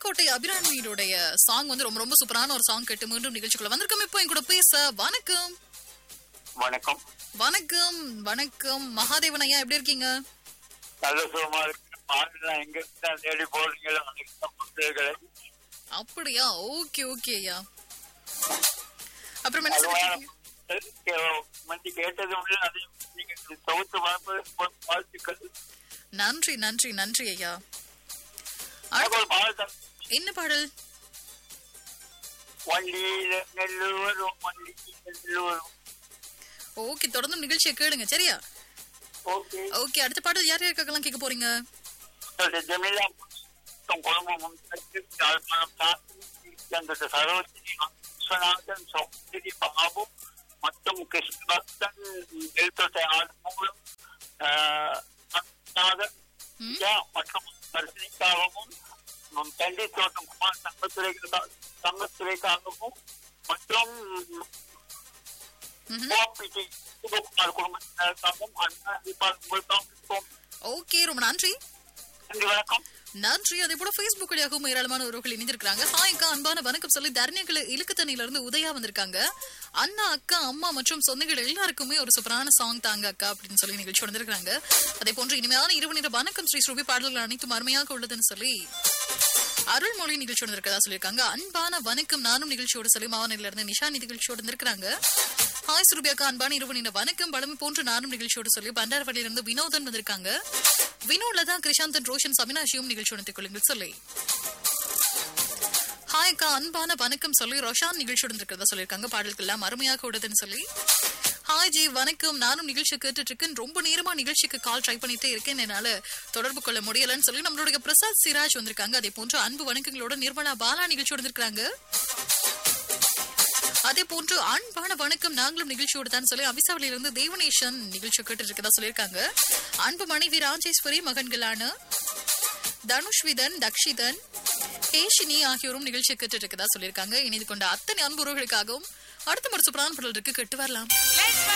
மலைக்கோட்டை அபிராமியுடைய song வந்து ரொம்ப ரொம்ப சூப்பரான ஒரு சாங் கேட்டு மீண்டும் நிகழ்ச்சிக்குள்ள வந்திருக்கோம் இப்போ என் கூட பேச வணக்கம் வணக்கம் வணக்கம் வணக்கம் மகாதேவன் ஐயா எப்படி இருக்கீங்க நல்ல சுகமா இருக்கு ஆன்லைன் எங்க இருந்தா தேடி போறீங்களோ அனைத்து மக்கள்களை அப்படியா ஓகே ஓகே ஐயா அப்புறம் என்ன அதுவான சொல்றீங்க மந்தி கேட்டது உள்ள அதையும் நீங்க தொகுத்து பார்ப்பது வாழ்த்துக்கள் நன்றி நன்றி நன்றி ஐயா எனக்கு ஒரு பாடல் என்ன பாடல் வண்டியில நெல்லு வரும் வண்டியில் நெல்லு வரும் ஓகே தொடர்ந்து நிகழ்ச்சியை கேளுங்க சரியா ஓகே ஓகே அடுத்த பாடல் யார் யாருக்கெல்லாம் கேட்க போறீங்க ஜமீலா மொத்தம் குடும்பம் முன்னிட்டு யாழ்ப்பாணம் தான் சரோஜினி விஸ்வநாதன் சௌந்தரி பாபு மற்றும் கிருஷ்ணபக்தன் எழுத்தொட்டை ஆடுமூலம் நாதன் ம்? வித்யா மற்றும் தர்சினிக்காகவும் நம் தண்டி தோட்டம் குமார் தங்கத்துறை தங்கத்துறைக்காகவும் மற்றும் ம்ஹும். கோபிடி சிவகுமார் குடும்பத்தினருக்காகவும் அண்ணா தீபாவளி உங்களுக்காகவும் ஓகே ரொம்ப நன்றி நன்றி வணக்கம் நன்றி அதே போல Facebook வழியாகவும் ஏராளமான உறவுகள் இணைந்திருக்காங்க சாயக்கா அன்பான வணக்கம் சொல்லி தர்ணிகளை இழுக்கு தண்ணியில இருந்து உதயா வந்திருக்காங்க அண்ணா அக்கா அம்மா மற்றும் சொந்தங்கள் எல்லாருக்குமே ஒரு சூப்பரான சாங் தாங்க அக்கா அப்படின்னு சொல்லி நிகழ்ச்சி வந்திருக்காங்க அதே போன்று இனிமையான இரவு நேர வணக்கம் ஸ்ரீ ஸ்ரூபி பாடல்கள் அனைத்தும் அருமையாக உள்ளதுன்னு சொல்லி அருள்மொழி நிகழ்ச்சியோட இருக்கிறதா சொல்லியிருக்காங்க அன்பான வணக்கம் நானும் நிகழ்ச்சியோட சொல்லி மாவனில இருந்து நிஷா நிகழ்ச்சியோட இருந்திருக்காங்க ஹாய் சுருபி அக்கா அன்பான இரவு நேர வணக்கம் பழமை போன்று நானும் நிகழ்ச்சியோட சொல்லி பண்டாரவழியில இருந்து வினோதன் வந்திருக்காங்க வினோட்ல தான் கிருஷாந்தன் ரோஷன் சமினாஷியும் நிகழ்ச்சி நடத்திக் கொள்ளுங்கள் சொல்லி ஹாய் அக்கா அன்பான வணக்கம் சொல்லி ரோஷான் நிகழ்ச்சியுடன் இருக்கிறதா சொல்லியிருக்காங்க பாடல்கள் எல்லாம் அருமையாக உள்ளதுன்னு சொல்லி ஹாய் ஜி வணக்கம் நானும் நிகழ்ச்சி கேட்டுட்டு இருக்கேன் ரொம்ப நேரமா நிகழ்ச்சிக்கு கால் ட்ரை பண்ணிட்டே இருக்கேன் என்னால தொடர்பு கொள்ள முடியலன்னு சொல்லி நம்மளுடைய பிரசாத் சிராஜ் வந்திருக்காங்க அதே போன்று அன்பு வணக்கங்களோட நிர்மலா பாலா நிகழ்ச்சி வந்திருக்காங்க அதே போன்று அன்பான வணக்கம் நாங்களும் நிகழ்ச்சியோடு தான் சொல்லி அபிசாவளியில இருந்து தேவனேஷன் நிகழ்ச்சி கேட்டு இருக்கதா சொல்லியிருக்காங்க அன்பு மனைவி ராஜேஸ்வரி மகன்களான தனுஷ்விதன் தக்ஷிதன் ஹேஷினி ஆகியோரும் நிகழ்ச்சி கேட்டு இருக்கதா சொல்லியிருக்காங்க இணைந்து கொண்ட அத்தனை அன்புறவுகளுக்காகவும் அடுத்த ஒரு சூப்பரான பாடல் இருக்கு கேட்டு வரலாம்